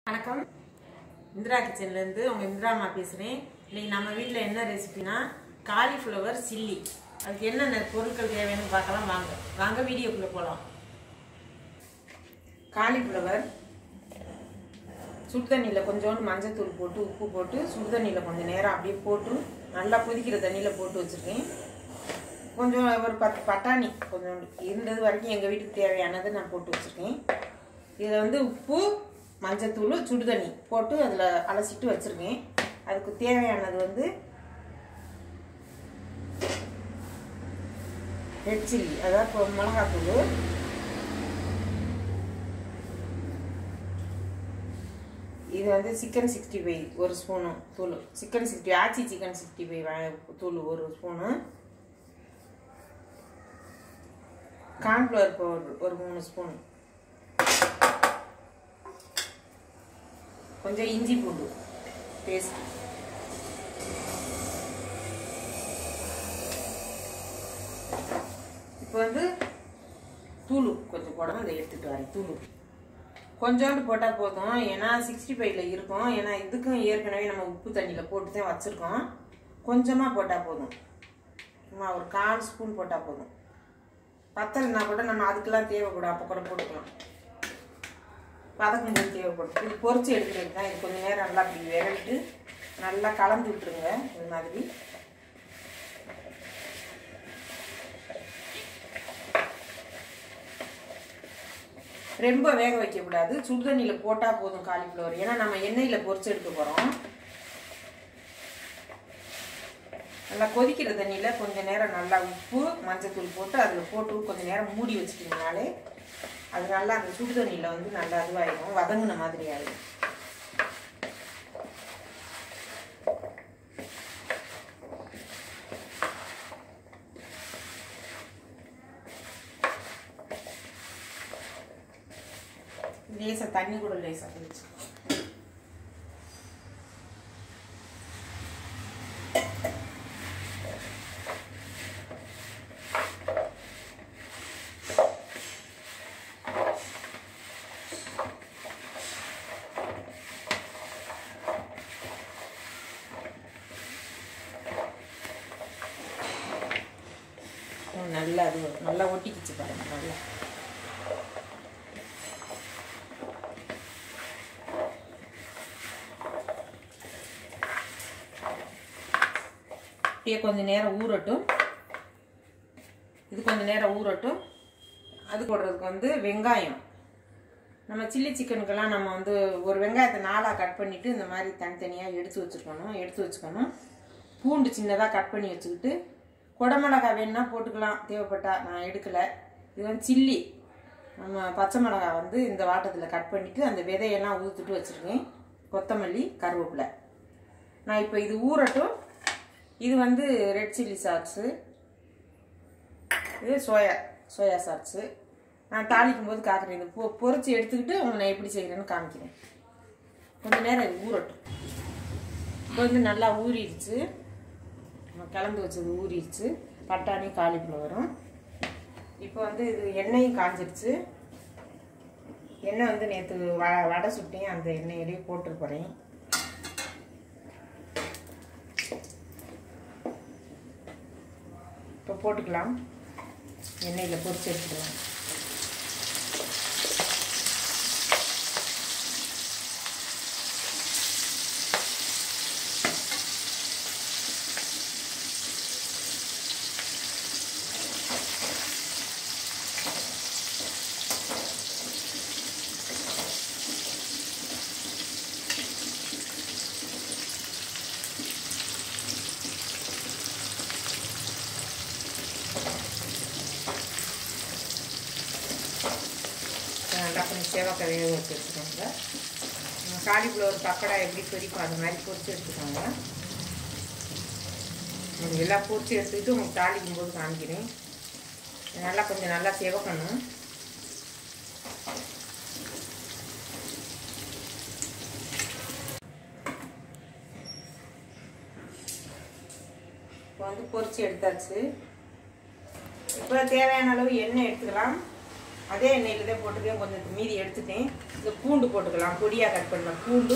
வணக்கம் இந்திரா கிச்சன்லேருந்து உங்கள் இந்திராமா பேசுகிறேன் இன்னைக்கு நம்ம வீட்டில் என்ன ரெசிபினா காலிஃப்ளவர் சில்லி அதுக்கு என்னென்ன பொருட்கள் தேவைன்னு பார்க்கலாம் வாங்க வாங்க வீடியோக்குள்ளே போகலாம் காலிஃப்ளவர் சுடு தண்ணியில் கொஞ்சோண்டு மஞ்சத்தூள் போட்டு உப்பு போட்டு சுடு தண்ணியில் கொஞ்சம் நேரம் அப்படியே போட்டு நல்லா கொதிக்கிற தண்ணியில் போட்டு வச்சுருக்கேன் கொஞ்சம் ஒரு பத்து பட்டாணி கொஞ்சோண்டு இருந்தது வரைக்கும் எங்கள் வீட்டுக்கு தேவையானதை நான் போட்டு வச்சுருக்கேன் இதில் வந்து உப்பு மஞ்சத்தூள் சுடு தண்ணி போட்டு அதில் அலசிட்டு வச்சுருக்கேன் அதுக்கு தேவையானது வந்து ரெட் சில்லி அதாவது இப்போ மிளகாத்தூள் இது வந்து சிக்கன் சிக்ஸ்டி ஃபைவ் ஒரு ஸ்பூனு தூள் chicken sixty Aachi chicken sixty five தூள் ஒரு ஸ்பூனு கார்ன்ஃப்ளவர் பவுடர் ஒரு மூணு ஸ்பூன் கொஞ்சம் இஞ்சி பூண்டு பேஸ்ட் இப்போ வந்து தூள் கொஞ்சம் போடணும் இதை எடுத்துட்டு வரேன் தூள் கொஞ்சோண்டு போட்டால் போதும் ஏன்னா சிக்ஸ்டி ஃபைவ்ல இருக்கும் ஏன்னா இதுக்கும் ஏற்கனவே நம்ம உப்பு தண்ணியில் போட்டு தான் வச்சுருக்கோம் கொஞ்சமாக போட்டால் போதும் சும்மா ஒரு கால் ஸ்பூன் போட்டால் போதும் பத்தலைன்னா கூட நம்ம அதுக்கெல்லாம் தேவைப்படும் அப்போ கூட போட்டுக்கலாம் பதக்கும் போது தேவைப்படும் இது பொறிச்சு எடுக்கிறது தான் இது கொஞ்சம் நேரம் நல்லா அப்படி விரவிட்டு நல்லா கலந்து விட்டுருங்க இது மாதிரி ரொம்ப வேக வைக்கக்கூடாது சுடு தண்ணியில் போட்டால் போதும் காலிஃப்ளவர் ஏன்னா நம்ம எண்ணெயில் பொறிச்சு எடுக்க போகிறோம் நல்லா கொதிக்கிற தண்ணியில் கொஞ்சம் நேரம் நல்லா உப்பு மஞ்சத்தூள் போட்டு அதில் போட்டு கொஞ்சம் நேரம் மூடி வச்சுட்டிங்கனாலே அது நல்லா அந்த சுடு தண்ணியில் வந்து நல்லா இதுவாகிடும் வதங்கின மாதிரி ஆகிடும் லேசாக தண்ணி கூட லேசாக தெளிச்சு நல்லா அது நல்லா ஒட்டிக்கிச்சு பாருங்க நல்லா இப்படியே கொஞ்சம் நேரம் ஊறட்டும் இது கொஞ்சம் நேரம் ஊறட்டும் அது போடுறதுக்கு வந்து வெங்காயம் நம்ம சில்லி சிக்கனுக்கெல்லாம் நம்ம வந்து ஒரு வெங்காயத்தை நாலாக கட் பண்ணிவிட்டு இந்த மாதிரி தனித்தனியாக எடுத்து வச்சுருக்கணும் எடுத்து வச்சுக்கணும் பூண்டு சின்னதாக கட் பண்ணி வச்சுக்கிட்டு குடமிளகா வேணுன்னா போட்டுக்கலாம் தேவைப்பட்டா நான் எடுக்கலை இது வந்து சில்லி நம்ம பச்சை மிளகா வந்து இந்த வாட்டத்தில் கட் பண்ணிவிட்டு அந்த விதையெல்லாம் ஊற்றுட்டு வச்சுருக்கேன் கொத்தமல்லி கருவேப்பிலை நான் இப்போ இது ஊறட்டும் இது வந்து ரெட் சில்லி சாக்ஸு இது சோயா சோயா சாக்ஸு நான் தாளிக்கும் போது காக்கிறேன் இது பொ பொறிச்சு எடுத்துக்கிட்டு உங்களை நான் எப்படி செய்கிறேன்னு காமிக்கிறேன் கொஞ்சம் நேரம் இது ஊறட்டும் இப்போ வந்து நல்லா ஊறிடுச்சு நம்ம கலந்து வச்சது ஊறிடுச்சு பட்டாணி காலிஃப்ளவரும் இப்போ வந்து இது எண்ணெயும் காஞ்சிருச்சு எண்ணெய் வந்து நேற்று வ வடை சுட்டேன் அந்த எண்ணெயிலே போட்டு போகிறேன் இப்போ போட்டுக்கலாம் எண்ணெயில் பொரிச்சு எடுத்துக்கலாம் நல்லா கொஞ்சம் சேவக்காய் வேக வச்சு எடுத்துக்கோங்க காலிஃப்ளவர் பக்கடா எப்படி பொரிக்கும் அது மாதிரி பொரிச்சு எடுத்துக்கோங்க உங்களுக்கு எல்லாம் பொரிச்சு எடுத்துக்கிட்டு உங்களுக்கு தாளிக்கும் போது காமிக்கிறேன் நல்லா கொஞ்சம் நல்லா சேவக்கணும் இப்போ வந்து பொரிச்சு எடுத்தாச்சு இப்போ தேவையான அளவு எண்ணெய் எடுத்துக்கலாம் அதே எண்ணெயில் தான் போட்டுக்கேன் கொஞ்சம் மீதி எடுத்துட்டேன் இந்த பூண்டு போட்டுக்கலாம் பொடியாக கட் பண்ண பூண்டு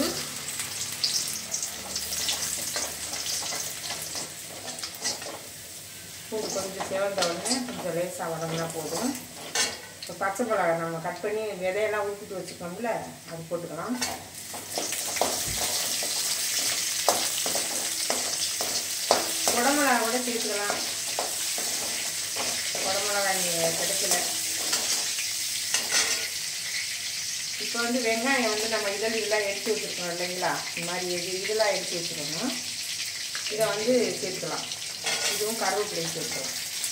பூண்டு கொஞ்சம் சிவந்த உடனே கொஞ்சம் லேசாக வதங்கினா போதும் இப்போ பச்சை மிளகா நம்ம கட் பண்ணி விதையெல்லாம் ஊற்றிட்டு வச்சுக்கோம்ல அது போட்டுக்கலாம் குடமிளகா கூட சேர்த்துக்கலாம் குடமிளகா இங்கே கிடைக்கல இப்போ வந்து வெங்காயம் வந்து நம்ம இதழ் இதெல்லாம் எடுத்து வச்சுருக்கோம் இல்லைங்களா இந்த மாதிரி இது இதெல்லாம் எடுத்து வச்சுக்கணும் இதை வந்து சேர்த்துக்கலாம் இதுவும் கருவேப்பிலையும் சேர்த்துக்கலாம்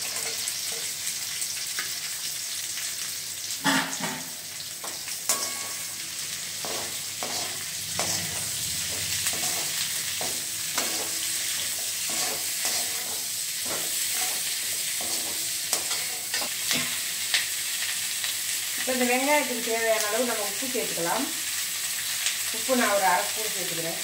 இப்போ இந்த வெங்காயத்துக்கு தேவையான அளவு நம்ம உப்பு சேர்த்துக்கலாம் உப்பு நான் ஒரு அரை ஸ்பூன் சேர்த்துக்கிறேன்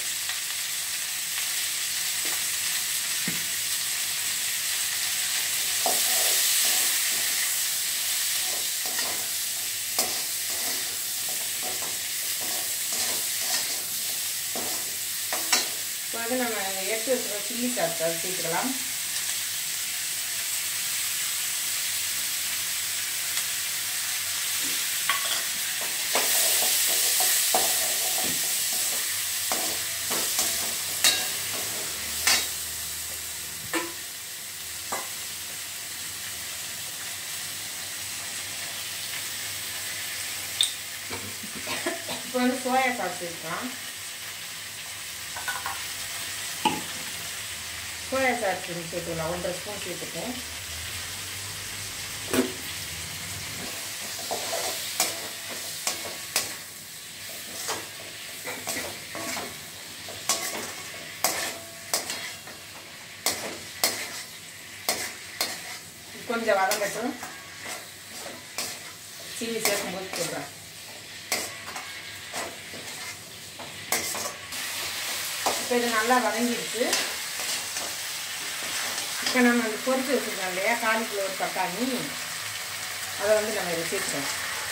இப்போ வந்து நம்ம எடுத்து வச்சுருக்க சில்லி சாஸ் அது சேர்த்துக்கலாம் இப்போ வந்து சோயா சாஸ் சேர்க்கலாம் சோயா சாஸ் சேர்த்துக்கலாம் ஒன்றரை ஸ்பூன் சேர்த்துக்கேன் கொஞ்சம் வதங்கட்டும் சில்லி சேர்க்கும்போது சொல்கிறேன் இப்போ இது நல்லா வதங்கிடுச்சு இப்போ நம்ம அந்த பொரிச்சு வச்சுருக்கோம் இல்லையா காலிஃப்ளவர் பட்டாணி அதை வந்து நம்ம இதை சேர்த்துறோம்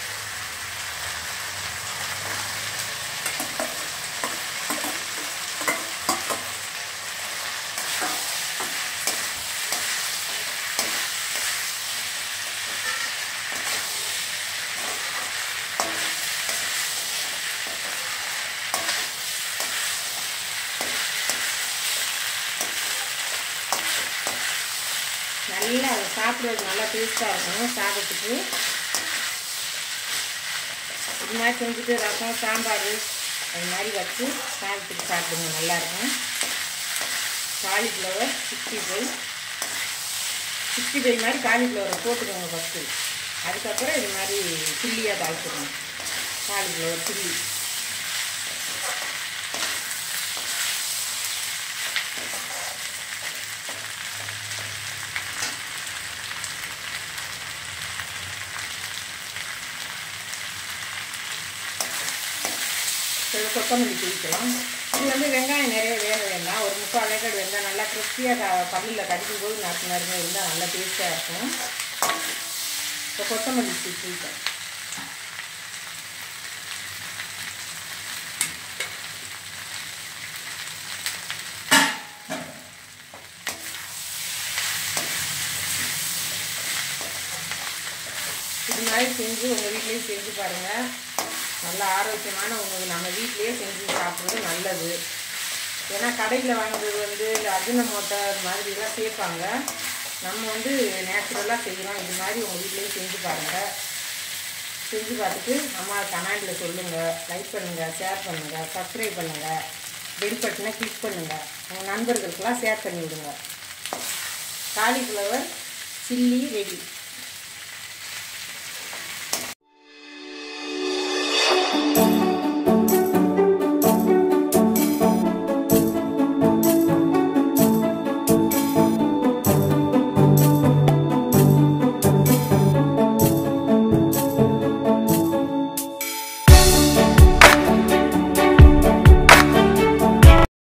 நல்லா அதை சாப்பிட்றது நல்லா டேஸ்ட்டாக இருக்கும் சாதத்துக்கு இது மாதிரி செஞ்சுட்டு ரசம் சாம்பார் அது மாதிரி வச்சு சாதத்துக்கு சாப்பிடுங்க நல்லாயிருக்கும் cauliflower sixty five sixty five மாதிரி காலிஃப்ளவரை போட்டுக்கோங்க ஃபஸ்ட்டு அதுக்கப்புறம் இது மாதிரி சில்லியாக தாளிச்சிடணும் காலிஃப்ளவர் சில்லி சில கொத்தமல்லி தூக்கலாம் இது வந்து வெங்காயம் நிறைய வேக வேண்டாம் ஒரு முக்கால் வேக்காடு வெங்காயம் நல்லா கிறிஸ்பியாக பல்லில் கடிக்கும் போது நறுக்கு நறுங்க இருந்தால் நல்லா டேஸ்ட்டாக இருக்கும் இப்போ கொத்தமல்லி தூக்கிட்டேன் இது மாதிரி செஞ்சு உங்கள் வீட்லேயும் செஞ்சு பாருங்கள் நல்ல ஆரோக்கியமான உணவு நம்ம வீட்டிலேயே செஞ்சு சாப்பிட்றது நல்லது ஏன்னா கடையில் வாங்குறது வந்து இந்த அஜினமோட்டோ அது மாதிரிலாம் சேர்ப்பாங்க நம்ம வந்து நேச்சுரலாக செய்கிறோம் இது மாதிரி உங்கள் வீட்லேயும் செஞ்சு பாருங்கள் செஞ்சு பார்த்துட்டு அம்மா கமெண்டில் சொல்லுங்கள் லைக் பண்ணுங்கள் ஷேர் பண்ணுங்கள் சப்ஸ்கிரைப் பண்ணுங்கள் பெல் பட்டனை கிளிக் பண்ணுங்கள் உங்கள் நண்பர்களுக்கெல்லாம் ஷேர் பண்ணி விடுங்க காலிஃப்ளவர் சில்லி ரெடி